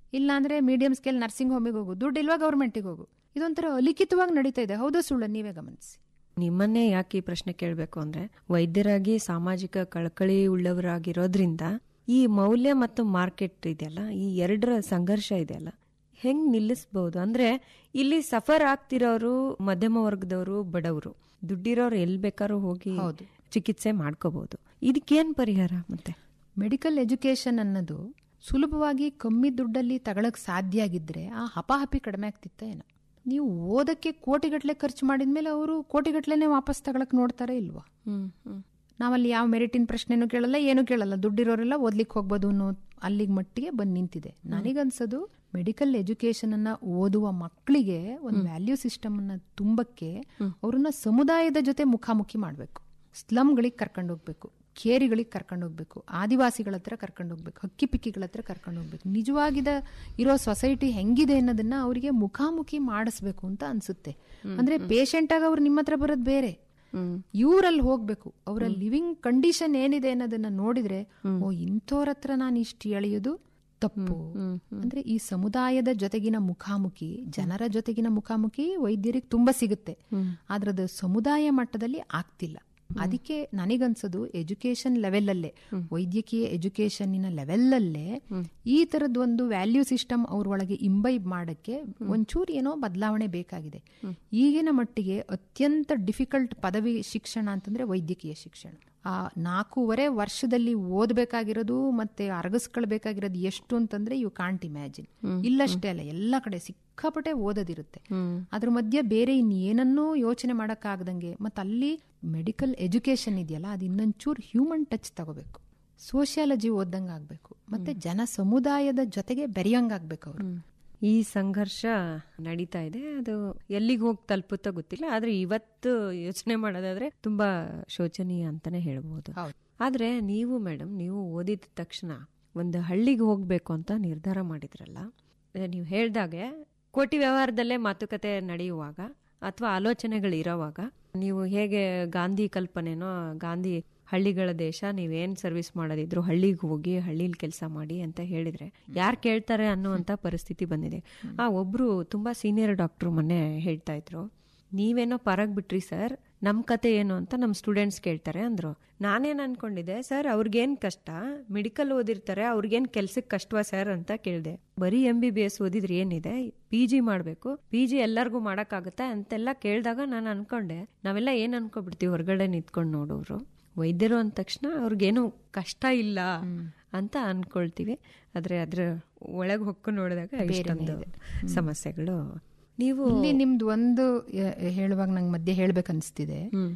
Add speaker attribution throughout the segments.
Speaker 1: ಇಲ್ಲಾಂದ್ರೆ medium scale nursing ಹೋಮಿಗೆ ಹೋಗು ದುಡ್ಡು ಇಲ್ವಾ ಗೌರ್ಮೆಂಟಿಗೆ ಹೋಗು ಇದೊಂಥರ ಅಲಿಖಿತವಾಗಿ ನಡೀತಾ ಇದೆ ಹೌದಾ ಸುಳ್ಳ ನೀವೇ ಗಮನಿಸಿ
Speaker 2: ನಿಮ್ಮನ್ನೇ ಯಾಕೆ ಈ ಪ್ರಶ್ನೆ ಕೇಳಬೇಕು ಅಂದ್ರೆ ವೈದ್ಯರಾಗಿ ಸಾಮಾಜಿಕ ಕಳಕಳಿ ಉಳ್ಳವರಾಗಿರೋದ್ರಿಂದ ಈ ಮೌಲ್ಯ ಮತ್ತು ಮಾರ್ಕೆಟ್ ಇದೆಯಲ್ಲ ಈ ಎರಡರ ಸಂಘರ್ಷ ಇದೆಯಲ್ಲ ಹೆಂಗ್ ನಿಲ್ಲಿಸಬಹುದು ಅಂದ್ರೆ ಇಲ್ಲಿ ಸಫರ್ ಆಗ್ತಿರೋರು ಮಧ್ಯಮ ವರ್ಗದವರು ಬಡವರು ದುಡ್ಡಿರೋರು ಎಲ್ ಬೇಕಾದ್ರೂ ಹೋಗಿ
Speaker 1: ಹೌದು.
Speaker 2: ಚಿಕಿತ್ಸೆ ಮಾಡ್ಕೋಬಹುದು ಇದಕ್ಕೇನ್ ಪರಿಹಾರ ಮತ್ತೆ
Speaker 1: ಮೆಡಿಕಲ್ ಎಜುಕೇಶನ್ ಅನ್ನೋದು ಸುಲಭವಾಗಿ ಕಮ್ಮಿ ದುಡ್ಡಲ್ಲಿ ತಗೊಳಕ್ ಸಾಧ್ಯ ಆಗಿದ್ರೆ ಆ ಹಪಾಹಪಿ ಕಡಿಮೆ ಆಗ್ತಿತ್ತ ಏನೋ ನೀವು ಓದಕ್ಕೆ ಕೋಟಿಗಟ್ಲೆ ಖರ್ಚು ಮಾಡಿದ್ಮೇಲೆ ಅವರು ಕೋಟಿಗಟ್ಲೆನೆ ವಾಪಸ್ ತಗೊಳಕ್ ನೋಡ್ತಾರೆ ಇಲ್ವಾ
Speaker 2: ಹ್ಮ್ ಹ್ಮ್
Speaker 1: ನಾವಲ್ಲಿ ಯಾವ ಮೆರಿಟಿನ ಪ್ರಶ್ನೆನೂ ಕೇಳಲ್ಲ ಏನೂ ಕೇಳಲ್ಲ ದುಡ್ಡಿರೋರೆಲ್ಲ ಓದ್ಲಿಕ್ಕೆ ಹೋಗ್ಬೋದು ಅನ್ನೋ ಅಲ್ಲಿಗೆ ಮಟ್ಟಿಗೆ ಬಂದು ನಿಂತಿದೆ ನನಗನ್ಸೋದು ಮೆಡಿಕಲ್ ಎಜುಕೇಶನ್ ಅನ್ನ ಓದುವ ಮಕ್ಕಳಿಗೆ ಒಂದು ವ್ಯಾಲ್ಯೂ ಸಿಸ್ಟಮ್ ಅನ್ನ ತುಂಬಕ್ಕೆ ಅವ್ರನ್ನ ಸಮುದಾಯದ ಜೊತೆ ಮುಖಾಮುಖಿ ಮಾಡಬೇಕು ಸ್ಲಮ್ಗಳಿಗೆ ಕರ್ಕೊಂಡು ಹೋಗ್ಬೇಕು ಕೇರಿಗಳಿಗೆ ಕರ್ಕೊಂಡು ಹೋಗ್ಬೇಕು ಆದಿವಾಸಿಗಳ ಹತ್ರ ಕರ್ಕೊಂಡು ಹೋಗ್ಬೇಕು ಹಕ್ಕಿ ಪಿಕ್ಕಿಗಳ ಹತ್ರ ಕರ್ಕೊಂಡು ಹೋಗ್ಬೇಕು ನಿಜವಾಗಿದ ಇರೋ ಸೊಸೈಟಿ ಹೆಂಗಿದೆ ಅನ್ನೋದನ್ನ ಅವರಿಗೆ ಮುಖಾಮುಖಿ ಮಾಡಿಸ್ಬೇಕು ಅಂತ ಅನ್ಸುತ್ತೆ ಅಂದ್ರೆ ಪೇಷಂಟ್ ಆಗಿ ಅವ್ರು ನಿಮ್ಮ ಹತ್ರ ಬರೋದು ಬೇರೆ ಇವ್ರಲ್ಲಿ ಹೋಗ್ಬೇಕು ಅವರ ಲಿವಿಂಗ್ ಕಂಡೀಷನ್ ಏನಿದೆ ಅನ್ನೋದನ್ನ ನೋಡಿದ್ರೆ ಓ ಇಂಥವ್ರ ಹತ್ರ ನಾನು ಇಷ್ಟು ಎಳೆಯೋದು ತಪ್ಪು ಅಂದ್ರೆ ಈ ಸಮುದಾಯದ ಜೊತೆಗಿನ ಮುಖಾಮುಖಿ ಜನರ ಜೊತೆಗಿನ ಮುಖಾಮುಖಿ ವೈದ್ಯರಿಗೆ ತುಂಬಾ ಸಿಗುತ್ತೆ ಆದ್ರೆ ಅದು ಸಮುದಾಯ ಮಟ್ಟದಲ್ಲಿ ಆಗ್ತಿಲ್ಲ ಅದಕ್ಕೆ ನನಗನ್ಸೋದು ಎಜುಕೇಶನ್ ಲೆವೆಲ್ ಅಲ್ಲೇ ವೈದ್ಯಕೀಯ ಎಜುಕೇಶನ್ನಿನ ಲೆವೆಲ್ ಅಲ್ಲೇ ಈ ತರದ ಒಂದು ವ್ಯಾಲ್ಯೂ ಸಿಸ್ಟಮ್ ಅವ್ರ ಒಳಗೆ ಇಂಬೈಬ್ ಮಾಡಕ್ಕೆ ಒಂಚೂರು ಏನೋ ಬದಲಾವಣೆ ಬೇಕಾಗಿದೆ ಈಗಿನ ಮಟ್ಟಿಗೆ ಅತ್ಯಂತ ಡಿಫಿಕಲ್ಟ್ ಪದವಿ ಶಿಕ್ಷಣ ಅಂತಂದ್ರೆ ವೈದ್ಯಕೀಯ ಶಿಕ್ಷಣ ಆ ನಾಲ್ಕೂವರೆ ವರ್ಷದಲ್ಲಿ ಓದ್ಬೇಕಾಗಿರೋದು ಮತ್ತೆ ಅರಗಿಸ್ಕೊಳ್ಬೇಕಾಗಿರೋದು ಎಷ್ಟು ಅಂತಂದ್ರೆ ಯು ಕಾಂಟ್ ಇಮ್ಯಾಜಿನ್ ಇಲ್ಲಷ್ಟೇ ಅಲ್ಲ ಎಲ್ಲ ಕಡೆ ಸಿಕ್ಕಾಪಟ್ಟೆ ಓದೋದಿರುತ್ತೆ ಅದ್ರ ಮಧ್ಯೆ ಬೇರೆ ಇನ್ನೇನನ್ನೂ ಯೋಚನೆ ಮಾಡಕ್ಕಾಗದಂಗೆ ಮತ್ತೆ ಅಲ್ಲಿ ಮೆಡಿಕಲ್ ಎಜುಕೇಶನ್ ಇದೆಯಲ್ಲ ಅದು ಇನ್ನೊಂಚೂರು ಹ್ಯೂಮನ್ ಟಚ್ ತಗೋಬೇಕು ಸೋಷಿಯಾಲಜಿ ಓದಂಗ ಆಗ್ಬೇಕು ಮತ್ತೆ ಜನ ಸಮುದಾಯದ ಜೊತೆಗೆ ಬೆರೆಯಂಗಾಗ್ಬೇಕು ಅವರು
Speaker 2: ಈ ಸಂಘರ್ಷ ನಡೀತಾ ಇದೆ ಅದು ಎಲ್ಲಿಗೆ ಹೋಗಿ ತಲುಪುತ್ತೋ ಗೊತ್ತಿಲ್ಲ ಆದ್ರೆ ಇವತ್ತು ಯೋಚನೆ ಮಾಡೋದಾದ್ರೆ ತುಂಬಾ ಶೋಚನೀಯ ಅಂತಾನೆ ಹೇಳ್ಬೋದು
Speaker 1: ಹೌದು.
Speaker 2: ಆದ್ರೆ ನೀವು ಮೇಡಮ್ ನೀವು ಓದಿದ ತಕ್ಷಣ ಒಂದು ಹಳ್ಳಿಗೆ ಹೋಗ್ಬೇಕು ಅಂತ ನಿರ್ಧಾರ ಮಾಡಿದ್ರಲ್ಲ ಅದೇ ನೀವು ಹೇಳ್ದಾಗೆ ಕೋಟಿ ವ್ಯವಹಾರದಲ್ಲೇ ಮಾತುಕತೆ ನಡೆಯುವಾಗ ಅಥವಾ ಆಲೋಚನೆಗಳು ಇರೋವಾಗ ನೀವು ಹೇಗೆ ಗಾಂಧಿ ಕಲ್ಪನೆನೋ ಗಾಂಧಿ ಹಳ್ಳಿಗಳ ದೇಶ ನೀವೇನ್ ಸರ್ವಿಸ್ ಮಾಡೋದಿದ್ರು ಹಳ್ಳಿಗೆ ಹೋಗಿ ಹಳ್ಳಿಲಿ ಕೆಲಸ ಮಾಡಿ ಅಂತ ಹೇಳಿದ್ರೆ ಯಾರು ಕೇಳ್ತಾರೆ ಅನ್ನುವಂತ ಪರಿಸ್ಥಿತಿ ಬಂದಿದೆ ಆ ಒಬ್ರು ತುಂಬಾ ಸೀನಿಯರ್ ಡಾಕ್ಟರ್ ಮೊನ್ನೆ ಹೇಳ್ತಾ ಇದ್ರು ನೀವೇನೋ ಪರಗ್ ಬಿಟ್ರಿ ಸರ್ ನಮ್ ಕತೆ ಏನು ಅಂತ ನಮ್ ಸ್ಟೂಡೆಂಟ್ಸ್ ಕೇಳ್ತಾರೆ ಅಂದ್ರು ನಾನೇನ್ ಅನ್ಕೊಂಡಿದ್ದೆ ಸರ್ ಅವ್ರಿಗೇನ್ ಕಷ್ಟ ಮೆಡಿಕಲ್ ಓದಿರ್ತಾರೆ ಅವ್ರಿಗೇನ್ ಕೆಲ್ಸಕ್ಕೆ ಕಷ್ಟವಾ ಸರ್ ಅಂತ ಕೇಳ್ದೆ ಬರೀ ಎಂ ಬಿ ಬಿ ಎಸ್ ಓದಿದ್ರೆ ಏನಿದೆ ಪಿ ಜಿ ಮಾಡ್ಬೇಕು ಪಿ ಜಿ ಎಲ್ಲರಿಗೂ ಮಾಡಕ್ಕಾಗತ್ತಾ ಅಂತೆಲ್ಲ ಕೇಳಿದಾಗ ನಾನು ಅನ್ಕೊಂಡೆ ನಾವೆಲ್ಲ ಏನ್ ಅನ್ಕೊಬಿಡ್ತೀವಿ ಹೊರಗಡೆ ನಿಂತ್ಕೊಂಡು ನೋಡೋರು ವೈದ್ಯರು ಅಂದ ತಕ್ಷಣ ಅವ್ರಿಗೇನು ಕಷ್ಟ ಇಲ್ಲ ಅಂತ ಅನ್ಕೊಳ್ತೀವಿ ಆದ್ರೆ ಅದ್ರ ಒಳಗ್ ಹೊಕ್ಕು ನೋಡಿದಾಗ ಇಷ್ಟೊಂದು ಸಮಸ್ಯೆಗಳು ನೀವು
Speaker 1: ಇಲ್ಲಿ ನಿಮ್ದು ಒಂದು ಯ- ಹೇಳುವಾಗ ನಂಗೆ ಮಧ್ಯೆ ಹೇಳ್ಬೇಕನ್ಸ್ತಿದೆ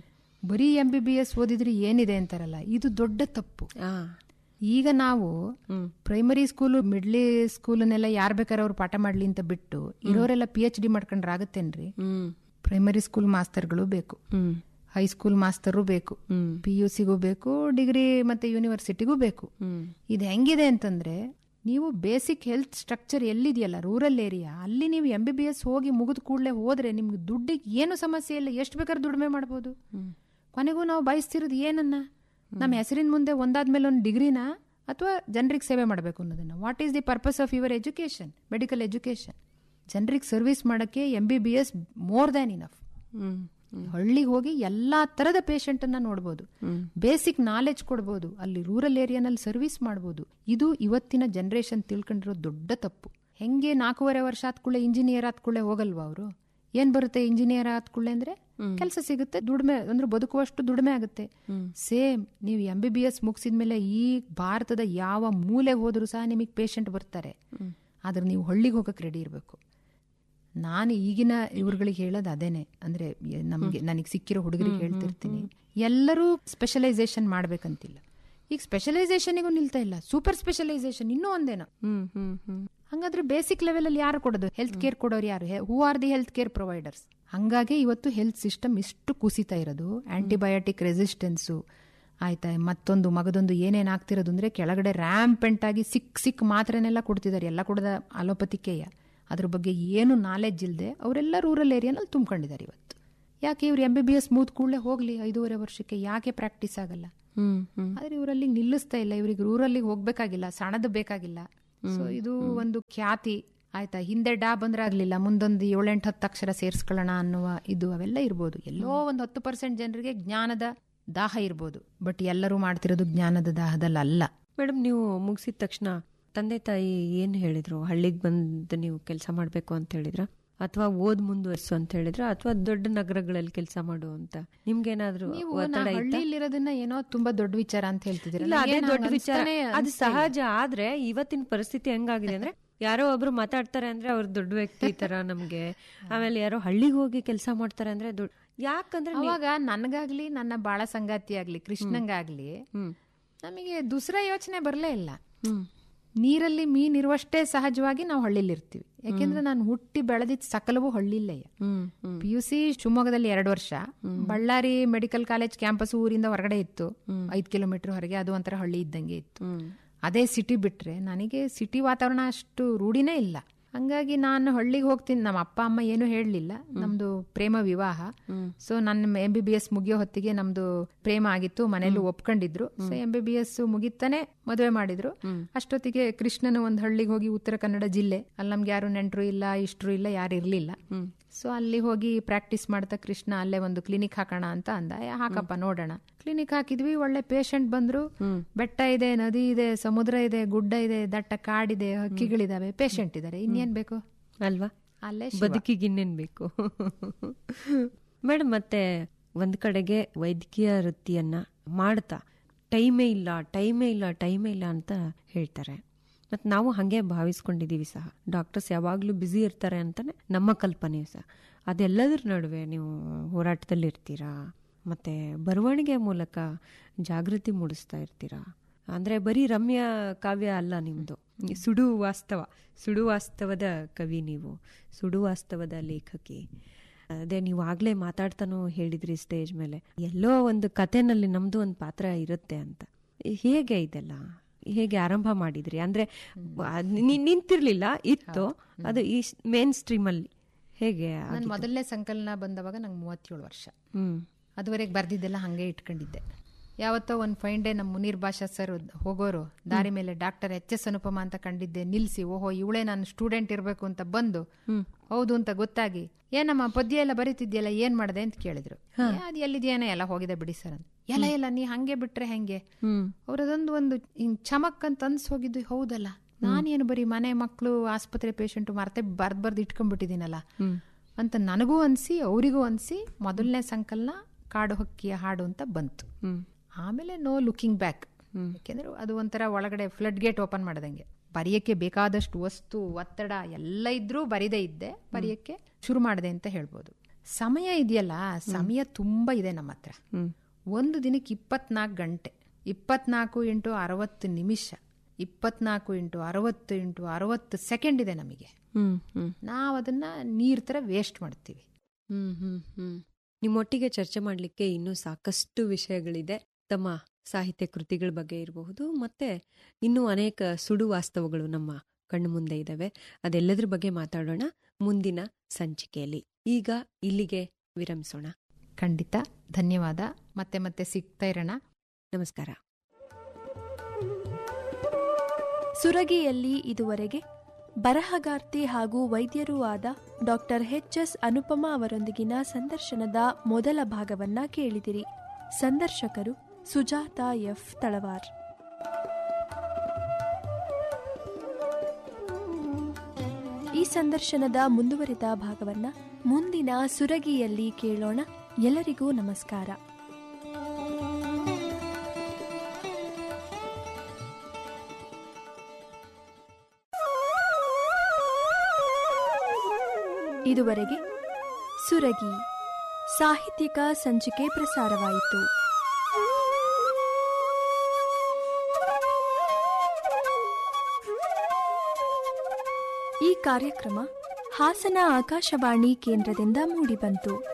Speaker 1: ಬರೀ ಎಂ ಬಿ ಬಿ ಎಸ್ ಓದಿದ್ರೆ ಏನಿದೆ ಅಂತಾರಲ್ಲ ಇದು ದೊಡ್ಡ ತಪ್ಪು
Speaker 2: ಆ,
Speaker 1: ಈಗ ನಾವು ಪ್ರೈಮರಿ ಸ್ಕೂಲು ಮಿಡ್ಲಿ ಸ್ಕೂಲನ್ನೆಲ್ಲ ಯಾರ್ ಬೇಕಾದ್ರೆ ಅವ್ರು ಪಾಠ ಮಾಡ್ಲಿ ಅಂತ ಬಿಟ್ಟು ಇರೋರೆಲ್ಲ ಪಿ ಎಚ್ ಡಿ ಮಾಡ್ಕೊಂಡ್ರೆ ಆಗತ್ತೇನ್ರಿ
Speaker 2: ಹ್ಮ್
Speaker 1: ಪ್ರೈಮರಿ ಸ್ಕೂಲ್ ಮಾಸ್ತರ್ಗಳು ಬೇಕು
Speaker 2: ಹ್ಮ್
Speaker 1: ಹೈಸ್ಕೂಲ್ ಮಾಸ್ತರು ಬೇಕು
Speaker 2: ಹ್ಮ್.
Speaker 1: ಪಿ ಯು ಸಿಗೂ ಬೇಕು ಡಿಗ್ರಿ ಮತ್ತೆ ಯೂನಿವರ್ಸಿಟಿಗೂ ಬೇಕು
Speaker 2: ಹ್ಮ್
Speaker 1: ಇದು ಹೆಂಗಿದೆ ಅಂತಂದ್ರೆ ನೀವು ಬೇಸಿಕ್ ಹೆಲ್ತ್ ಸ್ಟ್ರಕ್ಚರ್ ಎಲ್ಲಿದೆಯಲ್ಲ ರೂರಲ್ ಏರಿಯಾ ಅಲ್ಲಿ ನೀವು ಎಂ ಬಿ ಬಿ ಎಸ್ ಹೋಗಿ ಮುಗಿದ ಕೂಡಲೇ ಹೋದ್ರೆ ನಿಮ್ಗೆ ದುಡ್ಡಿಗೆ ಏನು ಸಮಸ್ಯೆ ಇಲ್ಲ ಎಷ್ಟು ಬೇಕಾದ್ರೆ ದುಡಿಮೆ ಮಾಡ್ಬೋದು ಕೊನೆಗೂ ನಾವು ಬಯಸ್ತಿರೋದು ಏನನ್ನ ನಮ್ಮ ಹೆಸರಿನ ಮುಂದೆ ಒಂದಾದ್ಮೇಲೆ ಒಂದು ಡಿಗ್ರಿನ ಅಥವಾ ಜನರಿಗೆ ಸೇವೆ ಮಾಡಬೇಕು ಅನ್ನೋದನ್ನ what is the purpose of your education medical education ಜನರಿಗೆ ಸರ್ವಿಸ್ ಮಾಡಕ್ಕೆ M B B S more than enough
Speaker 2: hmm
Speaker 1: ಹಳ್ಳಿಗೆ ಹೋಗಿ ಎಲ್ಲಾ ತರದ ಪೇಷಂಟ್ ಅನ್ನ ನೋಡಬಹುದು ಬೇಸಿಕ್ ನಾಲೆಜ್ ಕೊಡಬಹುದು ಅಲ್ಲಿ ರೂರಲ್ ಏರಿಯಾನಲ್ಲಿ ಸರ್ವಿಸ್ ಮಾಡಬಹುದು ಇದು ಇವತ್ತಿನ ಜನರೇಷನ್ ತಿಳ್ಕೊಂಡಿರೋ ದೊಡ್ಡ ತಪ್ಪು ಹೆಂಗೆ ನಾಲ್ಕೂವರೆ ವರ್ಷ ಆದ್ಕೂಳೆ ಇಂಜಿನಿಯರ್ ಆದ್ಕೂಳೆ ಹೋಗಲ್ವಾ ಅವರು ಏನ್ ಬರುತ್ತೆ ಇಂಜಿನಿಯರ್ ಆದ್ಕೂಳೆ ಅಂದ್ರೆ ಕೆಲಸ ಸಿಗುತ್ತೆ ದುಡಿಮೆ ಅಂದ್ರೆ ಬದುಕುವಷ್ಟು ದುಡಿಮೆ ಆಗುತ್ತೆ ಸೇಮ್ ನೀವು ಎಂ ಬಿ ಬಿ ಎಸ್ ಮುಗಿಸಿದ್ಮೇಲೆ ಈ ಭಾರತದ ಯಾವ ಮೂಲೆ ಹೋದ್ರು ಸಹ ನಿಮಗೆ ಪೇಷಂಟ್ ಬರ್ತಾರೆ ಆದ್ರೆ ನೀವು ಹಳ್ಳಿಗೆ ಹೋಗಕ್ ರೆಡಿ ಇರಬೇಕು ನಾನು ಈಗಿನ ಇವ್ರುಗಳಿಗೆ ಹೇಳೋದು ಅದೇನೆ ಅಂದ್ರೆ ಎ- ನಮ್ಗೆ ನನಗೆ ಸಿಕ್ಕಿರೋ ಹುಡುಗರಿಗೆ ಹೇಳ್ತಿರ್ತೀನಿ ಎಲ್ಲರೂ ಸ್ಪೆಷಲೈಸೇಷನ್ ಮಾಡ್ಬೇಕಂತಿಲ್ಲ ಈಗ ಸ್ಪೆಷಲೈಸೇಷನ್ಗೂ ನಿಲ್ತಾ ಇಲ್ಲ ಸೂಪರ್ ಸ್ಪೆಷಲೈಸೇಷನ್ ಇನ್ನೂ ಒಂದೇನೋ
Speaker 2: ಹ್ಮ್ ಹ್ಮ್ ಹ್ಮ್
Speaker 1: ಹಂಗಾದ್ರೆ ಬೇಸಿಕ್ ಲೆವೆಲ್ ಅಲ್ಲಿ ಯಾರು ಕೊಡೋದು ಹೆಲ್ತ್ ಕೇರ್ ಕೊಡೋರು ಯಾರು who are the health care providers ಹಂಗಾಗಿ ಇವತ್ತು ಹೆಲ್ತ್ ಸಿಸ್ಟಮ್ ಇಷ್ಟು ಕುಸಿತಾ ಇರೋದು ಆಂಟಿಬಯೋಟಿಕ್ ರೆಸಿಸ್ಟೆನ್ಸು ಆಯ್ತಾ ಮತ್ತೊಂದು ಮಗದೊಂದು ಏನೇನ್ ಆಗ್ತಿರೋದು ಅಂದ್ರೆ ಕೆಳಗಡೆ ರ್ಯಾಂಪೆಂಟ್ ಆಗಿ ಸಿಕ್ ಸಿಕ್ ಮಾತ್ರೆನೆಲ್ಲ ಕೊಡ್ತಿದ್ದಾರೆ ಎಲ್ಲ ಕೊಡದ ಅಲೋಪತಿಕೆಯ ಅದ್ರ ಬಗ್ಗೆ ಏನು ನಾಲೆಡ್ಜ್ ಇಲ್ಲದೆ ಅವರೆಲ್ಲ ರೂರಲ್ ಏರಿಯಾನಲ್ಲಿ ತುಂಬ್ಕೊಂಡಿದ್ದಾರೆ ಇವತ್ತು ಯಾಕೆ ಇವ್ರು ಎಂ ಬಿ ಬಿ ಎಸ್ ಮೂತ್ ಕೂಡಲೇ ಹೋಗ್ಲಿ ಐದೂವರೆ ವರ್ಷಕ್ಕೆ ಯಾಕೆ ಪ್ರಾಕ್ಟೀಸ್ ಆಗಲ್ಲ
Speaker 2: ಹ್ಮ್ ಹ್ಮ್
Speaker 1: ಆದ್ರೆ ಇವರಲ್ಲಿ ನಿಲ್ಲಿಸ್ತಾ ಇಲ್ಲ ಇವ್ರಿಗೆ ರೂರಲ್ಲಿಗೆ ಹೋಗ್ಬೇಕಾಗಿಲ್ಲ ಸಣ್ಣದು ಬೇಕಾಗಿಲ್ಲ ಸೊ ಇದು ಒಂದು ಖ್ಯಾತಿ ಆಯ್ತಾ ಹಿಂದೆ ಡಾ ಬಂದ್ರೆ ಆಗ್ಲಿಲ್ಲ ಮುಂದೊಂದು ಏಳೆಂಟು ಹತ್ತು ಅಕ್ಷರ ಸೇರಿಸ್ಕೊಳ್ಳೋಣ ಅನ್ನುವ ಇದು ಅವೆಲ್ಲ ಇರ್ಬೋದು ಎಲ್ಲೋ ಒಂದು ಹತ್ತು ಪರ್ಸೆಂಟ್ ಜನರಿಗೆ ಜ್ಞಾನದ ದಾಹ ಇರ್ಬೋದು ಬಟ್ ಎಲ್ಲರೂ ಮಾಡ್ತಿರೋದು ಜ್ಞಾನದ ದಾಹದಲ್ಲಿ ಅಲ್ಲ
Speaker 2: ಮೇಡಮ್ ನೀವು ಮುಗಿಸಿದ ತಕ್ಷಣ ತಂದೆ ತಾಯಿ ಏನ್ ಹೇಳಿದ್ರು ಹಳ್ಳಿಗೆ ಬಂದು ನೀವು ಕೆಲಸ ಮಾಡ್ಬೇಕು ಅಂತ ಹೇಳಿದ್ರ ಅಥವಾ ಓದ್ ಮುಂದುವರ್ಸು ಅಂತ ಹೇಳಿದ್ರ ಅಥವಾ ದೊಡ್ಡ ನಗರಗಳಲ್ಲಿ ಕೆಲಸ ಮಾಡು ಅಂತ ನಿಮ್ಗೇನಾದ್ರೂ
Speaker 1: ನೀವು
Speaker 2: ಒತ್ತಡ ಇತ್ತಾ?
Speaker 1: ಹಳ್ಳಿಲಿರೋದನ್ನ ಏನೋ ತುಂಬಾ ದೊಡ್ಡ ವಿಚಾರ ಅಂತ ಹೇಳ್ತಿದ್ದೀರಾ
Speaker 2: ಇಲ್ಲ ಅದೇ
Speaker 1: ನನಗೇನು
Speaker 2: ದೊಡ್ಡ
Speaker 1: ಹಂಗ್
Speaker 2: ವಿಚಾರ
Speaker 1: ಅನ್ಸ್ತಾನೆ
Speaker 2: ಅದು
Speaker 1: ಅನ್ಸ್ತಾ ಇಲ್ಲ.
Speaker 2: ಸಹಜ ಆದ್ರೆ ಇವತ್ತಿನ ಪರಿಸ್ಥಿತಿ ಹೆಂಗಾಗಿದೆ ಅಂದ್ರೆ ಯಾರೋ ಒಬ್ರು ಮಾತಾಡ್ತಾರೆ ಅಂದ್ರೆ ಅವ್ರ ದೊಡ್ಡ ವ್ಯಕ್ತಿ ತರ ನಮ್ಗೆ ಆಮೇಲೆ ಯಾರೋ ಹಳ್ಳಿಗೆ ಹೋಗಿ ಕೆಲಸ ಮಾಡ್ತಾರೆ ಅಂದ್ರೆ ದೊಡ್ಡ ಯಾಕಂದ್ರೆ ನೀವ್-
Speaker 1: ಅವಾಗ ನನ್ಗಾಗ್ಲಿ ನನ್ನ ಬಾಳ ಸಂಗಾತಿ ಆಗ್ಲಿ ಕೃಷ್ಣಂಗಾಗ್ಲಿ
Speaker 2: ಹ್ಮ್
Speaker 1: ನಮಗೆ ದುಸರಾ ಯೋಚನೆ ಬರಲೇ ಇಲ್ಲ
Speaker 2: ಹ್ಮ್
Speaker 1: ನೀರಲ್ಲಿ ಮೀನ್ ಇರುವಷ್ಟೇ ಸಹಜವಾಗಿ ನಾವು ಹಳ್ಳಿಲಿ ಇರ್ತೀವಿ ಯಾಕೆಂದ್ರೆ ನಾನು ಹುಟ್ಟಿ ಬೆಳೆದಿದ್ದ ಸಕಲವು ಹಳ್ಳಿಲಯ್ಯ
Speaker 2: ಹ್ಮ್ ಹ್ಮ್
Speaker 1: ಪಿ ಯು ಸಿ ಶಿವಮೊಗ್ಗದಲ್ಲಿ ಎರಡು ವರ್ಷ ಬಳ್ಳಾರಿ ಮೆಡಿಕಲ್ ಕಾಲೇಜ್ ಕ್ಯಾಂಪಸ್ ಊರಿಂದ ಹೊರಗಡೆ ಇತ್ತು ಐದ್ ಕಿಲೋಮೀಟರ್ ಹೊರಗೆ ಅದು ಒಂಥರ ಹಳ್ಳಿ ಇದ್ದಂಗೆ ಇತ್ತು
Speaker 2: ಹ್ಮ್
Speaker 1: ಅದೇ ಸಿಟಿ ಬಿಟ್ರೆ ನನಗೆ ಸಿಟಿ ವಾತಾವರಣ ಅಷ್ಟು ರೂಢಿನೇ ಇಲ್ಲ ಹಂಗಾಗಿ ನಾನು ಹಳ್ಳಿಗೆ ಹೋಗ್ತೀನಿ ನಮ್ಮ ಅಪ್ಪ ಅಮ್ಮ ಏನು ಹೇಳಲಿಲ್ಲ ನಮ್ದು ಪ್ರೇಮ ವಿವಾಹ ಸೊ ನನ್ನ ಎಂ ಬಿ ಬಿ ಎಸ್ ಮುಗಿಯೋ ಹೊತ್ತಿಗೆ ನಮ್ದು ಪ್ರೇಮ ಆಗಿತ್ತು ಮನೆಯಲ್ಲೂ ಒಪ್ಕೊಂಡಿದ್ರು so M B B S ಮುಗಿತಾನೆ ಮದುವೆ ಮಾಡಿದ್ರು ಅಷ್ಟೊತ್ತಿಗೆ ಕೃಷ್ಣನ ಒಂದು ಹಳ್ಳಿಗೆ ಹೋಗಿ ಉತ್ತರ ಕನ್ನಡ ಜಿಲ್ಲೆ ಅಲ್ಲಿ ನಮ್ಗೆ ಯಾರು ನೆಂಟರು ಇಲ್ಲ ಇಷ್ಟರು ಇಲ್ಲ ಯಾರು ಇರ್ಲಿಲ್ಲ ಸೊ ಅಲ್ಲಿ ಹೋಗಿ ಪ್ರಾಕ್ಟೀಸ್ ಮಾಡ್ತಾ ಕೃಷ್ಣ ಅಲ್ಲೇ ಒಂದು ಕ್ಲಿನಿಕ್ ಹಾಕೋಣ ಅಂತ ಅಂದ "ಏ, ಹಾಕಪ್ಪ ನೋಡೋಣ ಕ್ಲಿನಿಕ್ ಹಾಕಿದ್ವಿ ಒಳ್ಳೆ ಪೇಷಂಟ್ ಬಂದ್ರು ಬೆಟ್ಟ ಇದೆ ನದಿ ಇದೆ ಸಮುದ್ರ ಇದೆ ಗುಡ್ಡ ಇದೆ ದಟ್ಟ ಕಾಡಿದೆ ಹಕ್ಕಿಗಳಿದಾವೆ ಪೇಷಂಟ್ ಇದಾರೆ ಇನ್ನೇನ್ ಬೇಕು
Speaker 2: ಅಲ್ವಾ
Speaker 1: ಅಲ್ಲೇ ಶಿವ.
Speaker 2: ಬದುಕಿಗೆ ಇನ್ನೇನ್ ಬೇಕು ಮೇಡಮ್ ಮತ್ತೆ ಒಂದ್ ಕಡೆಗೆ ವೈದ್ಯಕೀಯ ವೃತ್ತಿಯನ್ನ ಮಾಡ್ತಾ ಟೈಮೇ ಇಲ್ಲ ಟೈಮೇ ಇಲ್ಲ ಟೈಮೇ ಇಲ್ಲ ಅಂತ ಹೇಳ್ತಾರೆ ಮತ್ತು ನಾವು ಹಾಗೆ ಭಾವಿಸ್ಕೊಂಡಿದ್ದೀವಿ ಸಹ ಡಾಕ್ಟರ್ಸ್ ಯಾವಾಗಲೂ ಬ್ಯುಸಿ ಇರ್ತಾರೆ ಅಂತಾನೆ ನಮ್ಮ ಕಲ್ಪನೆ ಸಹ ಅದೆಲ್ಲದರ ನಡುವೆ ನೀವು ಹೋರಾಟದಲ್ಲಿ ಇರ್ತೀರಾ ಮತ್ತೆ ಬರವಣಿಗೆ ಮೂಲಕ ಜಾಗೃತಿ ಮೂಡಿಸ್ತಾ ಇರ್ತೀರಾ ಅಂದ್ರೆ ಬರೀ ರಮ್ಯ ಕಾವ್ಯ ಅಲ್ಲ ನಿಮ್ದು ಸುಡು ವಾಸ್ತವ ಸುಡು ವಾಸ್ತವದ ಕವಿ ನೀವು ಸುಡು ವಾಸ್ತವದ ಲೇಖಕಿ ಅದೇ ನೀವು ಆಗ್ಲೇ ಮಾತಾಡ್ತಾನೂ ಹೇಳಿದ್ರಿ ಸ್ಟೇಜ್ ಮೇಲೆ ಎಲ್ಲೋ ಒಂದು ಕಥೆನಲ್ಲಿ ನಮ್ದು ಒಂದು ಪಾತ್ರ ಇರುತ್ತೆ ಅಂತ ಹೇಗೆ ಇದೆಲ್ಲ ಹೇಗೆ ಆರಂಭ ಮಾಡಿದ್ರಿ ಅಂದ್ರೆ ಅದ್ ನಿ- ನಿಂತಿರ್ಲಿಲ್ಲ ಇತ್ತು ಅದು ಈ ಮೇನ್ ಸ್ಟ್ರೀಮ್ ಅಲ್ಲಿ ಹೇಗೆ
Speaker 1: ನನ್ ಮೊದಲನೇ ಸಂಕಲನ ಬಂದವಾಗ ನಂಗೆ ಮೂವತ್ತೇಳು ವರ್ಷ
Speaker 2: ಹ್ಮ್
Speaker 1: ಅದುವರೆಗೆ ಬರ್ದಿದ್ದೆಲ್ಲ ಹಂಗೆ ಇಟ್ಕೊಂಡಿದ್ದೆ ಯಾವತ್ತೋ ಒಂದು ಫೈನ್ ಡೇ ನಮ್ಮ ಮುನೀರ್ ಭಾಷಾ ಸರ್ ಹೋಗೋರು ದಾರಿ ಮೇಲೆ ಡಾಕ್ಟರ್ ಎಚ್ ಎಸ್ ಅನುಪಮ ಅಂತ ಕಂಡಿದ್ದೆ ನಿಲ್ಸಿ ಓಹೋ ಇವಳೇ ನಾನು ಸ್ಟೂಡೆಂಟ್ ಇರಬೇಕು ಅಂತ ಬಂದು ಹೌದು ಅಂತ ಗೊತ್ತಾಗಿ ಏನಮ್ಮ ಪದ್ಯ ಎಲ್ಲ ಬರೀತಿದ್ಯಲ್ಲ ಏನ್ ಮಾಡಿದೆ ಅಂತ ಕೇಳಿದ್ರು "ಏ, ಅದ್ ಎಲ್ಲಿದ್ಯಾನೆ ಎಲ್ಲ ಹೋಗಿದೆ ಬಿಡಿ ಸರ್ ಅಂತ ಎಲ್ಲ ಎಲ್ಲ ನೀ ಹಂಗೆ ಬಿಟ್ರೆ ಹೆಂಗೆ
Speaker 2: ಹ್ಮ್
Speaker 1: ಅವ್ರದೊಂದು ಒಂದು ಹಿಂಗ್ ಚಮಕ್ ಅಂತ ಅನ್ಸ್ ಹೋಗಿದ್ದು ಹೌದಲ್ಲ ನಾನೇನು ಬರೀ ಮನೆ ಮಕ್ಕಳು ಆಸ್ಪತ್ರೆ ಪೇಷಂಟ್ ಮರ್ತೆ ಬರ್ದ್ ಬರ್ದ್ ಇಟ್ಕೊಂಡ್ಬಿಟ್ಟಿದ್ದೀನಲ್ಲ ಅಂತ ನನಗೂ ಅನ್ಸಿ ಅವರಿಗೂ ಅನ್ಸಿ ಮೊದಲನೇ ಸಂಕಲನ ಕಾಡು ಹಕ್ಕಿಯ ಹಾಡು ಅಂತ ಬಂತು
Speaker 2: ಹ್ಮ್
Speaker 1: ಆಮೇಲೆ ನೋ ಲುಕಿಂಗ್ ಬ್ಯಾಕ್ ಯಾಕೆಂದ್ರೆ ಅದು ಒಂಥರ ಒಳಗಡೆ ಫ್ಲಡ್ ಗೇಟ್ ಓಪನ್ ಮಾಡ್ದಂಗೆ ಬರೆಯಕ್ಕೆ ಬೇಕಾದಷ್ಟು ವಸ್ತು ಒತ್ತಡ ಎಲ್ಲ ಇದ್ರೂ ಬರಿದೇ ಇದ್ದೆ ಬರೆಯಕ್ಕೆ ಶುರು ಮಾಡಿದೆ ಅಂತ ಹೇಳ್ಬೋದು ಸಮಯ ಇದೆಯಲ್ಲ ಸಮಯ ತುಂಬಾ ಇದೆ ನಮ್ಮ ಹತ್ರ
Speaker 2: ಹ್ಮ್
Speaker 1: ಒಂದು ದಿನಕ್ಕೆ ಇಪ್ಪತ್ನಾಲ್ಕು ಗಂಟೆ ಇಪ್ಪತ್ನಾಲ್ಕು ಇಂಟು ಅರವತ್ತು ನಿಮಿಷ ಇಪ್ಪತ್ನಾಲ್ಕು ಇಂಟು ಅರವತ್ತು ಇಂಟು ಅರವತ್ತು ಸೆಕೆಂಡ್ ಇದೆ ನಮಗೆ
Speaker 2: ಹ್ಮ್ ಹ್ಮ್
Speaker 1: ನಾವು ಅದನ್ನ ನೀರ್ ತರ ವೇಸ್ಟ್ ಮಾಡ್ತೀವಿ
Speaker 2: ಹ್ಮ್ ಹ್ಮ್ ಹ್ಮ್ ನಿಮ್ಮೊಟ್ಟಿಗೆ ಚರ್ಚೆ ಮಾಡಲಿಕ್ಕೆ ಇನ್ನೂ ಸಾಕಷ್ಟು ವಿಷಯಗಳಿದೆ ತಮ್ಮ ಸಾಹಿತ್ಯ ಕೃತಿಗಳ ಬಗ್ಗೆ ಇರಬಹುದು ಮತ್ತೆ ಇನ್ನೂ ಅನೇಕ ಸುಡು ವಾಸ್ತವಗಳು ನಮ್ಮ ಕಣ್ಣು ಮುಂದೆ ಇದ್ದಾವೆ ಅದೆಲ್ಲದ್ರ ಬಗ್ಗೆ ಮಾತಾಡೋಣ ಮುಂದಿನ ಸಂಚಿಕೆಯಲ್ಲಿ ಈಗ ಇಲ್ಲಿಗೆ ವಿರಮಿಸೋಣ
Speaker 1: ಖಂಡಿತ ಧನ್ಯವಾದ ಮತ್ತೆ ಮತ್ತೆ ಸಿಗ್ತಾ ಇರೋಣ
Speaker 2: ನಮಸ್ಕಾರ
Speaker 3: ಸುರಗಿಯಲ್ಲಿ ಇದುವರೆಗೆ ಬರಹಗಾರ್ತಿ ಹಾಗೂ ವೈದ್ಯರೂ ಆದ ಡಾಕ್ಟರ್ ಎಚ್ ಎಸ್ ಅನುಪಮ ಅವರೊಂದಿಗಿನ ಸಂದರ್ಶನದ ಮೊದಲ ಭಾಗವನ್ನ ಕೇಳಿದಿರಿ ಸಂದರ್ಶಕರು ಸುಜಾತ ಎಫ್ ತಳವಾರ್ ಈ ಸಂದರ್ಶನದ ಮುಂದುವರಿದ ಭಾಗವನ್ನ ಮುಂದಿನ ಸುರಗಿಯಲ್ಲಿ ಕೇಳೋಣ ಎಲ್ಲರಿಗೂ ನಮಸ್ಕಾರ ಇದುವರೆಗೆ ಸುರಗಿ ಸಾಹಿತ್ಯಿಕ ಸಂಚಿಕೆ ಪ್ರಸಾರವಾಯಿತು ಈ ಕಾರ್ಯಕ್ರಮ ಹಾಸನ ಆಕಾಶವಾಣಿ ಕೇಂದ್ರದಿಂದ ಮೂಡಿಬಂತು